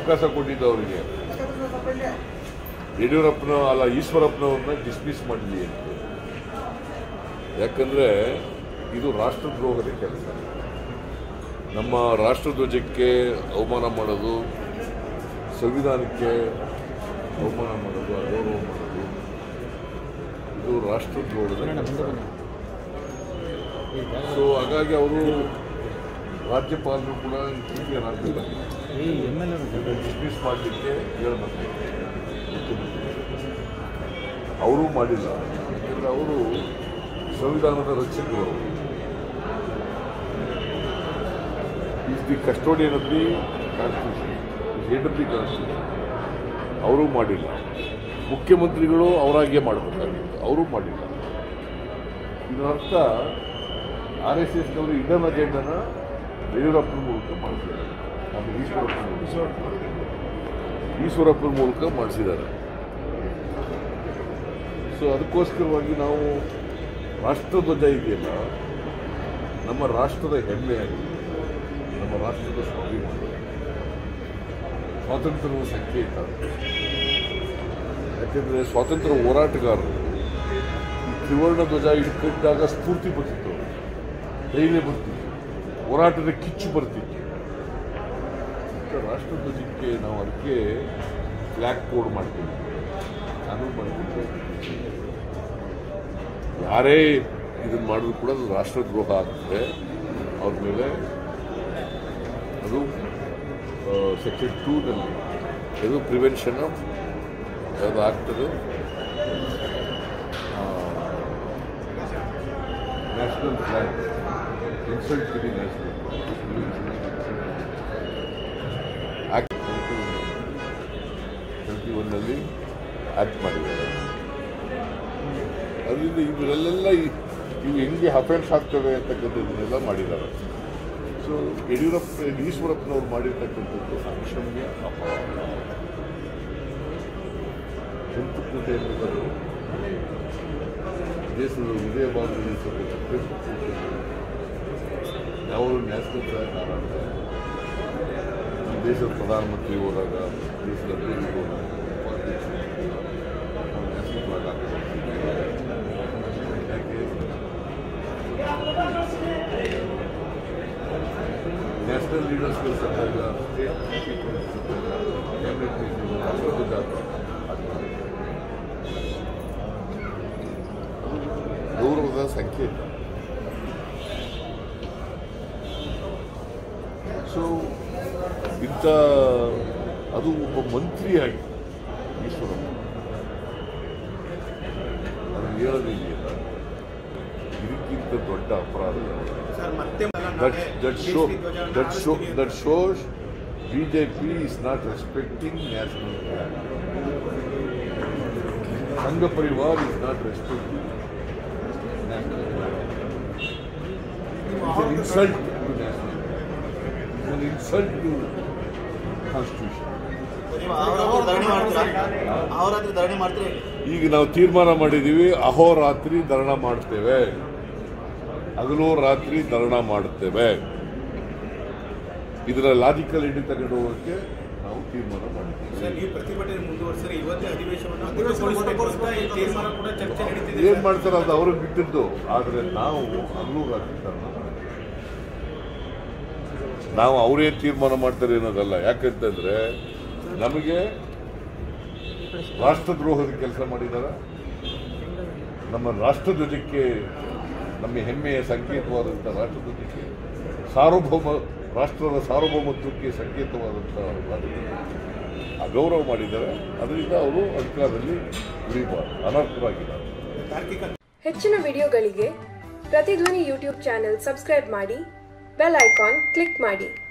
ಅವಕಾಶ ಕೊಟ್ಟಿದ್ದು ಅವರಿಗೆ ಯಡಿಯೂರಪ್ಪನ ಅಲ್ಲ ಈಶ್ವರಪ್ಪನವ್ರನ್ನ ಡಿಸ್ಮಿಸ್ ಮಾಡಲಿ ಅಂತ ಯಾಕಂದ್ರೆ ಇದು ರಾಷ್ಟ್ರದ್ರೋಹದ ಕೆಲಸ ನಮ್ಮ ರಾಷ್ಟ್ರಧ್ವಜಕ್ಕೆ ಅವಮಾನ ಮಾಡೋದು ಸಂವಿಧಾನಕ್ಕೆ ಅವಮಾನ ಮಾಡೋದು ಅಗೌರವ ಮಾಡೋದು ಇದು ರಾಷ್ಟ್ರದ್ರೋಹದ ಕೆಲಸ ಸೊ ಹಾಗಾಗಿ ಅವರು ರಾಜ್ಯಪಾಲರು ಕೂಡ ಹಿರಿಯರಾಗಲಿಲ್ಲ ಡಿಸ್ಮಿಸ್ ಮಾಡಲಿಕ್ಕೆ ಹೇಳ್ಬೇಕು ಅವರೂ ಮಾಡಿಲ್ಲ ಯಾಕಂದ್ರೆ ಅವರು ಸಂವಿಧಾನದ ರಕ್ಷಕರು is the custodian of the constitution head of the constitution ಅವರೂ ಮಾಡಿಲ್ಲ ಮುಖ್ಯಮಂತ್ರಿಗಳು ಅವರಾಗೆ ಮಾಡಬೇಕಾಗಿತ್ತು ಅವರೂ ಮಾಡಿಲ್ಲ ಇದರ ಅರ್ಥ ಆರ್ ಎಸ್ ಎಸ್ನವರು ಇಂಡನ್ ಅಜೆಂಡನ ಯಡಿಯೂರಪ್ಪನ ಮೂಲಕ ಮಾಡಿಸಿದ್ದಾರೆ ಆಮೇಲೆ ಈಶ್ವರಪ್ಪನ ಮೂಲಕ ಈಶ್ವರಪ್ಪನ ಮೂಲಕ ಮಾಡಿಸಿದ್ದಾರೆ ಸೊ ಅದಕ್ಕೋಸ್ಕರವಾಗಿ ನಾವು ರಾಷ್ಟ್ರಧ್ವಜ ಇದೆಯಲ್ಲ ನಮ್ಮ ರಾಷ್ಟ್ರದ ಹೆಮ್ಮೆಯಾಗಿದೆ ನಮ್ಮ ರಾಷ್ಟ್ರದ ಸ್ವಾಭಿಮಾನ ಸ್ವಾತಂತ್ರ್ಯದ ಸಂಕೇತ ಯಾಕೆಂದರೆ ಸ್ವಾತಂತ್ರ್ಯ ಹೋರಾಟಗಾರರು ಈ ತ್ರಿವರ್ಣ ಧ್ವಜ ಇಟ್ಕೊಂಡಾಗ ಸ್ಫೂರ್ತಿ ಬರ್ತಿತ್ತು ಧೈರ್ಯ ಬರ್ತಿತ್ತು ಹೋರಾಟದ ಕಿಚ್ಚು ಬರ್ತಿತ್ತು ಇಂಥ ರಾಷ್ಟ್ರಧ್ವಜಕ್ಕೆ ನಾವು ಅದಕ್ಕೆ ಫ್ಲ್ಯಾಗ್ ಕೋಡ್ ಮಾಡ್ತೀವಿ ಕಾನೂನು ಮಾಡಿಬಿಟ್ಟು ಯಾರೇ ಇದನ್ನು ಮಾಡಿದ್ರು ಕೂಡ ಅದು ರಾಷ್ಟ್ರದ್ರೋಹ ಆಗ್ತದೆ ಅವ್ರ ಮೇಲೆ ಅದು ಸೆಕ್ಷನ್ ಟೂನಲ್ಲಿ ಇದು ಪ್ರಿವೆನ್ಷನ್ ಆಫ್ ಅದು ಆಗ್ತದೆ national flag insult to the national act twenty ಒನ್ನಲ್ಲಿ ಆಕ್ಟ್ ಮಾಡಿದ್ದಾರೆ ಅದರಿಂದ ಇವರೆಲ್ಲ ಇವು ಹೆಂಗೆ ಅಫೆನ್ಸ್ ಆಗ್ತವೆ ಅಂತಕ್ಕಂಥದ್ದನ್ನೆಲ್ಲ ಮಾಡಿದ್ದಾರೆ ಸೊ ಯಡಿಯೂರಪ್ಪ ಈಶ್ವರಪ್ಪನವ್ರು ಮಾಡಿರ್ತಕ್ಕಂಥದ್ದು ಅಕ್ಷಮ್ಯ ಅಪರಾಧ ಸಂತೃಪ್ತತೆ ಎನ್ನುವುದು ದೇಶದ ಹೃದಯ ಭಾಗದಲ್ಲಿ ಯಾವ ನ್ಯಾಷನಲ್ ಫ್ಲಾಗ್ ಹಾರಾಡ್ತಾರೆ ನಮ್ಮ ದೇಶದ ಪ್ರಧಾನಮಂತ್ರಿ ಹೋದಾಗ ದೇಶದ ಅಧ್ಯಕ್ಷರು ಹೋದಾಗ ಉಪಾಧ್ಯಕ್ಷರು ನಾವು ನ್ಯಾಷನಲ್ ಫ್ಲಾಗ್ ಹಾಕ್ತೀವಿ ಯಾಕೆ ನ್ಯಾಷನಲ್ ಲೀಡರ್ಸ್ಗಳು ಸತ್ತಾಗ ಸ್ಟೇಟ್ ಪೀಪಲ್ ಸತ್ತಾಗ ಕ್ಯಾಬಿನೆಟ್ ಮೀಟಿಂಗ್ ರಾಷ್ಟ್ರಧ್ವಜ ಹಾಕ್ತಾರೆ ಗೌರವದ ಸಂಕೇತ ಸೊ ಇಂಥ ಅದು ಒಬ್ಬ ಮಂತ್ರಿಯಾಗಿ ಈಶ್ವರಪ್ಪ ಅದನ್ನು ಹೇಳೋದಿದೆಯಲ್ಲ ಇದಕ್ಕಿಂತ ದೊಡ್ಡ ಅಪರಾಧ ಯಾವುದು? ಸರ್ ಮತ್ತೆ that that show that show that shows BJP is not respecting national flag. Sangha Parivar is not respecting national flag. It's an insult to national flag. It's an insult to constitution. ನೀವು ಅವರಾದ್ರೂ ಧರಣಿ ಮಾಡ್ತೀರಾ ಅವರಾದ್ರೂ ಧರಣಿ ಮಾಡ್ತೀರಾ ಈಗ ನಾವು ತೀರ್ಮಾನ ಮಾಡಿದ್ದೀವಿ ಅಹೋರಾತ್ರಿ ಧರಣ ಮಾಡ್ತೇವೆ ಹಗಲು ರಾತ್ರಿ ಧರಣ ಮಾಡುತ್ತೇವೆ ಇದರ ಲಾಜಿಕಲ್ ಎಂಡಿ ತಗೊಂಡು ಹೋಗೋಕ್ಕೆ ನಾವು ತೀರ್ಮಾನ ಸರ್ ಮಾಡಿದ್ದೀವಿ ನೀವು ಪ್ರತಿಭಟನೆ ಮುಂದುವರಿಸಿದ್ರೆ ಇವತ್ತೇ ಅಧಿವೇಶನವನ್ನು ಮೊಟಕುಗೊಳಿಸಬೇಕು ಅಂತ ಈ ತೀರ್ಮಾನ ಕೂಡ ಚರ್ಚೆ ನಡೀತಿದೆ ಏನ್ ಮಾಡ್ತಾರೆ ಅದು ಅವ್ರಿಗೆ ಬಿಟ್ಟಿದ್ದು ಆದರೆ ನಾವು ಹಗಲು ರಾತ್ರಿ ಧರಣ ಮಾಡ್ತೀವಿ. ನಾವು ಅವರೇನು ತೀರ್ಮಾನ ಮಾಡ್ತಾರೆ ಅನ್ನೋದಲ್ಲ ಯಾಕಂತಂದ್ರೆ ನಮಗೆ ರಾಷ್ಟ್ರದ್ರೋಹದ ಕೆಲಸ ಮಾಡಿದಾರ ನಮ್ಮ ರಾಷ್ಟ್ರಧ್ವಜಕ್ಕೆ ನಮ್ಮ ಹೆಮ್ಮೆಯ ಸಂಕೇತವಾದಂಥ ರಾಷ್ಟ್ರಧ್ವಜಕ್ಕೆ ಸಾರ್ವಭೌಮ ರಾಷ್ಟ್ರದ ಸಾರ್ವಭೌಮತ್ವಕ್ಕೆ ಸಂಕೇತವಾದಂಥ ರಾಷ್ಟ್ರಧ್ವಜಕ್ಕೆ ಅಗೌರವ ಮಾಡಿದ್ದಾರೆ ಅದರಿಂದ ಅವರು ಅಧಿಕಾರದಲ್ಲಿ ಉಳಿಬಾರ್ದು ಅನರ್ಹರಾಗಿದ್ದಾರೆ ತಾರ್ಕಿಕ ಹೆಚ್ಚಿನ ವಿಡಿಯೋಗಳಿಗೆ ಪ್ರತಿಧ್ವನಿ ಯೂಟ್ಯೂಬ್ ಚಾನೆಲ್ ಸಬ್ಸ್ಕ್ರೈಬ್ ಮಾಡಿ ಬೆಲ್ ಐಕಾನ್ ಕ್ಲಿಕ್ ಮಾಡಿ